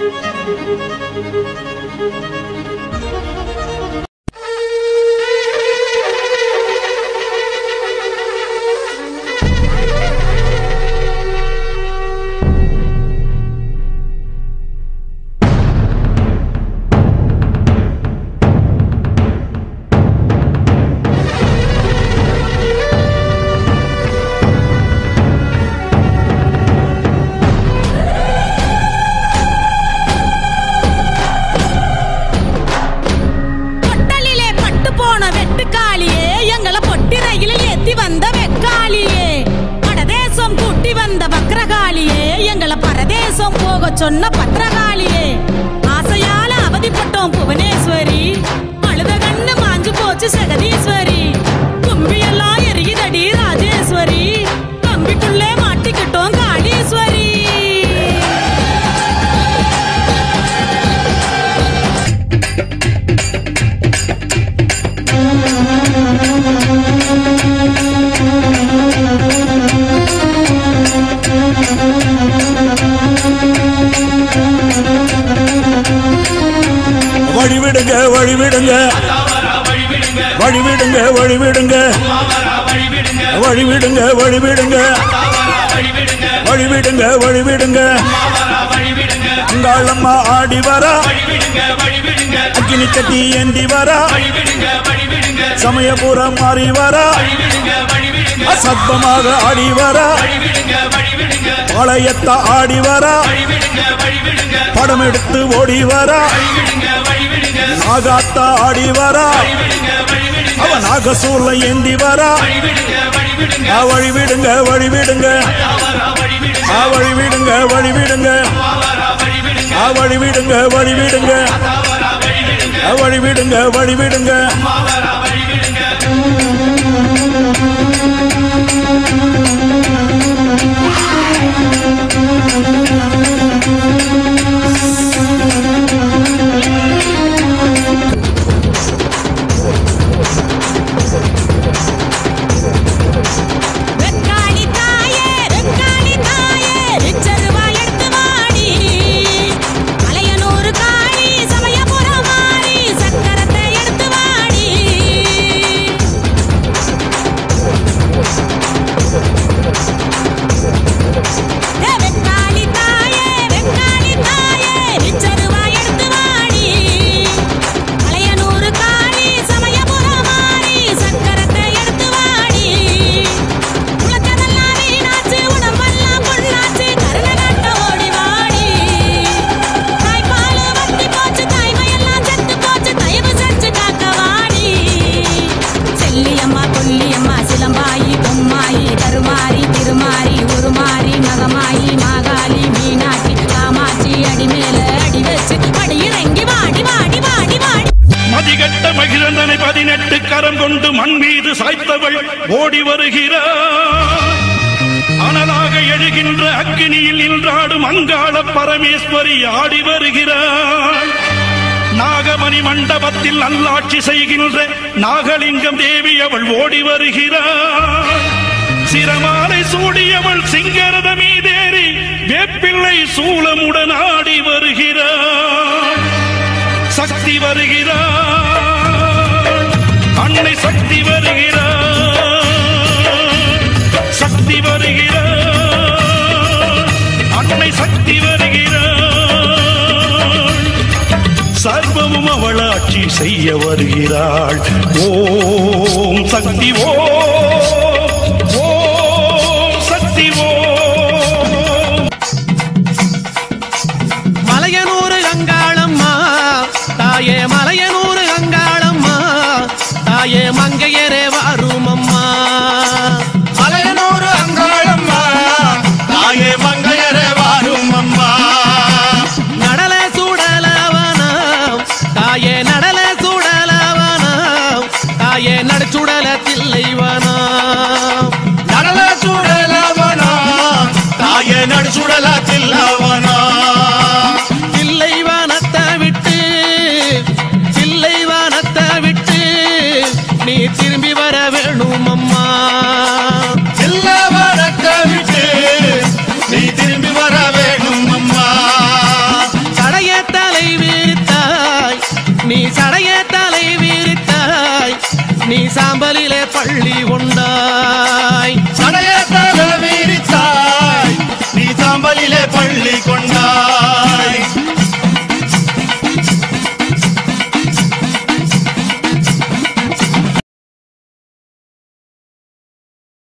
பொட்டலிலே பட்டு போன வெட்டுக்காளியே எங்கள பொட்டி ரயிலில் ஏத்தி வந்த வெக்காளியே படதேசம் கூட்டி வந்த வக்ரகாளியே எங்கள பரதேசம் போக சொன்ன பத்திரகாளியே ஆசையால அவதிப்பட்டோம் புவனேஸ்வரி அழுத கண்ணு மாஞ்சு போச்சு ஜெகதீஸ்வரி கும்பியெல்லாம் எரியுதடி ராஜேஸ்வரி கம்பிக்குள்ளே மாட்டிக்கிட்டோம் காளீஸ்வரி வழிவிடுங்க வழிவிடுங்க வழிவிடுங்க வழிவிடுங்க வழிவிடுங்க வழிவிடுங்க வழிவிடுங்க வழிவிடுங்க உங்களம்மா ஆடி வரா அக்கினி தட்டி ஏந்தி வரா சமயபுரம் மாறி வரா அசத்தமாக ஆடி வரா பாளையத்த ஆடி வரா படம் எடுத்து ஓடி வரா நாகாத்தா ஆடி வரா அவ நாகசூர்ல ஏந்தி வரா ஆ வழி விடுங்க வழி விடுங்க ஆ வழி விடுங்க வழி விடுங்க ஆ வழி விடுங்க வழி விடுங்க ஆ வழி விடுங்க வழி விடுங்க வெக்காளி தாயே வெக்காளி தாயே நிச்சருவா எடுத்து வாடி மலையனூர் காளி சமயபுரம் மாறி சக்கரத்தை எடுத்து வாடி ஏ வெக்காளி தாயே வெக்காளி தாயே நிச்சருவா எடுத்து வாடி மலையனூர் காளி சமயபுரம் மாறி சக்கரத்தை எடுத்து வாடி உலகதெல்லாம் வீணாச்சு உடம்பெல்லாம் பொண்ணாச்சு கருணை காட்ட ஓடி வாடி தாய்ப்பால் வத்தி போச்சு தாய்மையெல்லாம் செத்து போச்சு தயவு செஞ்சு காக்க வாடி செல்லியம்மா கொல்லியம்மா சிலம்பாயி பொம்மாயி கருமாரி திருமாரி உருமாரி நகமாயி மாகாளி மீனாட்சி காமாட்சி அடி மேல அடி வச்சு அடி இறங்கி வாடி வாடி வாடி வாடி மதிகட்ட மகிழந்தனை பதினெட்டு கரம் கொண்டு மண் மீது சாய்த்தவள் ஓடி வருகிறார் அனலாக எழுகின்ற அக்கினியில் நின்றாடும் அங்காள பரமேஸ்வரி ஆடி வருகிறாள் நாகமணி மண்டபத்தில் நல்லாட்சி செய்கின்ற நாகலிங்கம் தேவி அவள் ஓடி வருகிறாள் சிரமாலை சூடியவள் சிங்கரத மீதேறி வேப்பிள்ளை சூளமுடன் ஆடி வருகிறாள் சக்தி வருகிறார் அன்னை சக்தி வருகிறார் சக்தி வருகிறார் அன்னை சக்தி வருகிறார் சர்வமும் அவளாட்சி செய்ய வருகிறாள் ஓம் சக்தி ஓம் ஓம் சக்தி ஓம் மலையனூர் அங்காளம்மா தாயே மலையனூர் அங்காளம்மா தாயே மங்கையரே வாருமம்மா மலையனூர் அங்காளம்மா தாயே மங்கையரே வாரும் அம்மா நடல சுடலவனம் தாயே நடல சுடலவனம் தாயே நடுச்சுடல தில்லைவனம் நடல சுடலவனா தாயே நடு சுடல தில்லவனா தில்லைவனத்தை விட்டு தில்லைவனத்தை விட்டு நீ திரும்பி வர வேணும் அம்மா தில்லவனத்தை விட்டு நீ திரும்பி வர வேணும் அம்மா தடை நீ சடைய தலை விரித்தாய் நீ சாம்பலிலே பள்ளி கொண்டாய் சடையத்தல வீரித்தாய் நீ சாம்பலிலே பள்ளி